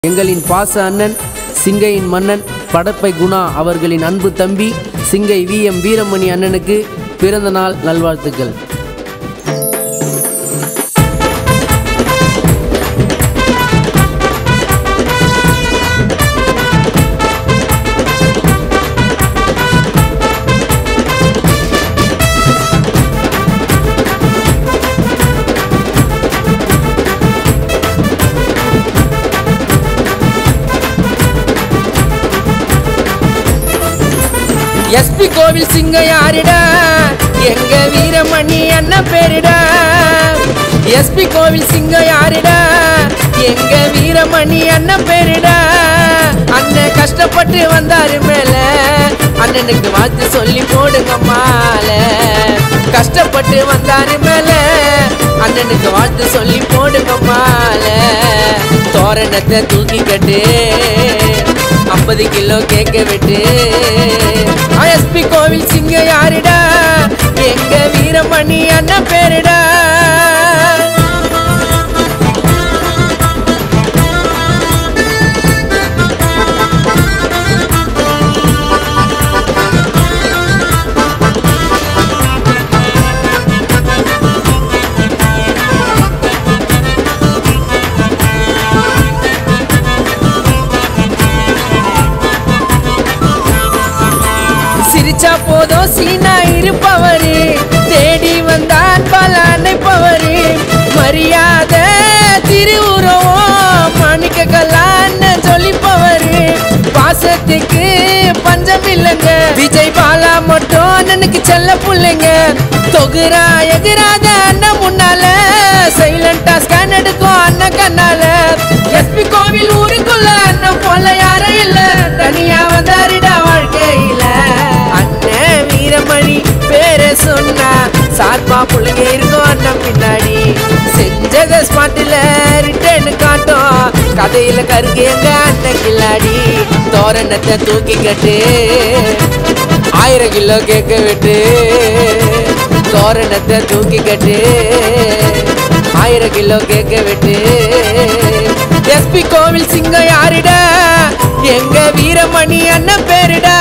எங்களின் பாச அண்ணன் சிங்கையின் மன்னன் படப்பை குணா அவர்களின் அன்பு தம்பி சிங்கை வி எம் வீரமணி அண்ணனுக்கு பிறந்த நாள் நல்வாழ்த்துக்கள் எஸ்பி கோவில் சிங்க யாரிடா எங்க வீரமணி அண்ணன் பேரிடா எஸ்பி கோவில் சிங்க யாரிடா எங்க வீரமணி அண்ணன் பேரிடா அண்ணன் கஷ்டப்பட்டு வந்தாரு மேல அண்ணனுக்கு வாழ்த்து சொல்லி போடுங்க மால கஷ்டப்பட்டு வந்தாரு மேல அண்ணனுக்கு வாழ்த்து சொல்லி போடுங்க மால தோரணத்தை தூக்கிக்கட்டு ஐம்பது கிலோ கேக்க விட்டு எஸ்பி கோவில் சிங்க யாருடா எங்க வீரமணி அண்ணன் பேருடா சிரிச்சா போதும் சீனா இருப்பவரு தேடி வந்தான் பல அணைப்பவரு மரியாதை திருவுருவம் மாணிக்க கல்லான்னு சொல்லிப்பவரு பாசத்துக்கு பஞ்சம் இல்லைங்க விஜய் பாலா மட்டும் அண்ணனுக்கு செல்ல புள்ளைங்க தொகுரா எதிராத அண்ணன் முன்னால சைலண்டா ஸ்கேன் எடுக்கும் அண்ணன் கண்ணால எஸ்பி கோவில் ஊருக்குள்ள அண்ணன் போல யாரும் இல்ல தனியா வந்தாருடா வாழ்க்கையில அண்ணன் வீரமணி பேரை சொன்னா சார்பா புள்ளைங்க இருக்கும் அண்ணன் பின்னாடி செஞ்சத ஸ்பாட்டில் ரிட்டர்ன் காட்டும் கதையில கருக்கு எங்க அண்ணன் கில்லாடி தோரணத்தை தூக்கி கட்டு ஆயிரம் கிலோ கேட்க விட்டு தோரணத்தை தூக்கி கட்டு ஆயிரம் கிலோ கேட்க விட்டு எஸ்பி கோவில் சிங்கம் யாருடா எங்க வீரமணி அண்ணன் பேருடா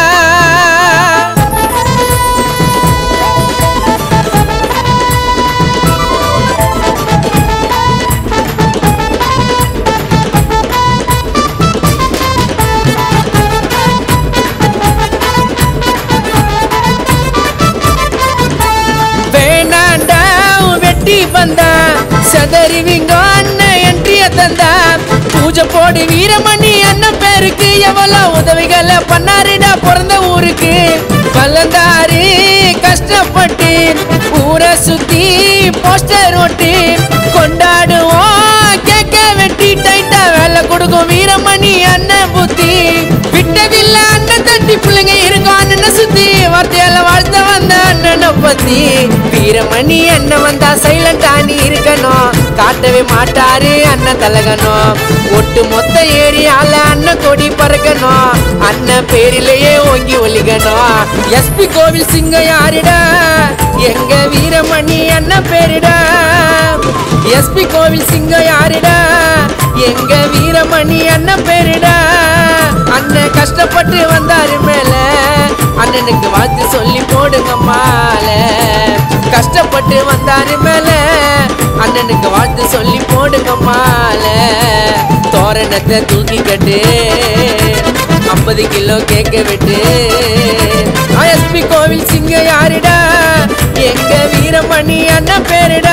வேணாண்டா உன் வெட்டி வந்தா சதறிவிங்க அண்ணன் என்ட்ரிய தந்தா பூஜை போடு வீரமணி அண்ணன் பேருக்கு எவ்வளவு உதவிகளை பண்ணாருடா பிறந்த ஊருக்கு வளர்ந்தாரு கஷ்டப்பட்டு ஊரை சுத்தி போஸ்டர் ஒட்டி கொண்டாடுவோம் கேக்க வெட்டி டைட்டா வேலை கொடுக்கும் வீரமணி அண்ணன் புத்தி விட்டதில்லை அண்ணன் தட்டி பிள்ளைங்க இருக்கும் அண்ணனை சுத்தி வார்த்தையால வாழ்த்த வந்த அண்ணனை பத்தி வீரமணி அண்ணன் வந்தா சைலண்டா நீ இருக்கணும் காட்டவே மாட்டாரு அண்ணன் தலகணும் ஒட்டு மொத்த ஏரியால அண்ணன் கொடி பறக்கணும் அண்ணன் பேரிலேயே ஓங்கி ஒலிக்கணும் எஸ்பி கோவில் சிங்க யாருடா எங்க வீரமணி அண்ணன் பேருடா எஸ்பி கோவில் சிங்க யாருடா எங்க வீரமணி அண்ணன் பேருடா அண்ணன் கஷ்டப்பட்டு வந்தாரு மேல அண்ணனுக்கு வாழ்த்து சொல்லி போடுங்க மால கஷ்டப்பட்டு வந்தாரு மேல அண்ணனுக்கு வாழ்த்து சொல்லி போடுங்க மால தோரணத்தை தூக்கி கட்டு ஐம்பது கிலோ கேட்க விட்டு எஸ்பி கோவில் சிங்க யாருடா எங்க வீரமணி அண்ணன் பேருடா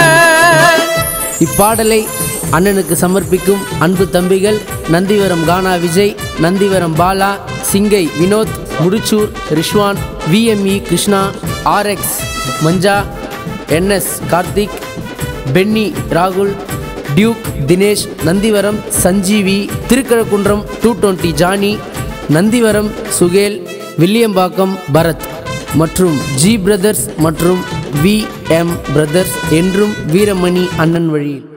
இப்பாடலை அண்ணனுக்கு சமர்ப்பிக்கும் அன்பு தம்பிகள் நந்திவரம் கானா Vijay Nandivaram Bala Singai Vinod Mudichur Rizwan VME Krishna RX Manja NS Karthik Benny ராகுல் Duke Dinesh Nandivaram Sanjeevi Thirukazhukundram two twenty Johnny Nandivaram Suhail Williampakkam Bharath மற்றும் ஜி பிரதர்ஸ் மற்றும் வி எம் பிரதர்ஸ் என்றும் வீரமணி அண்ணன் வழியில்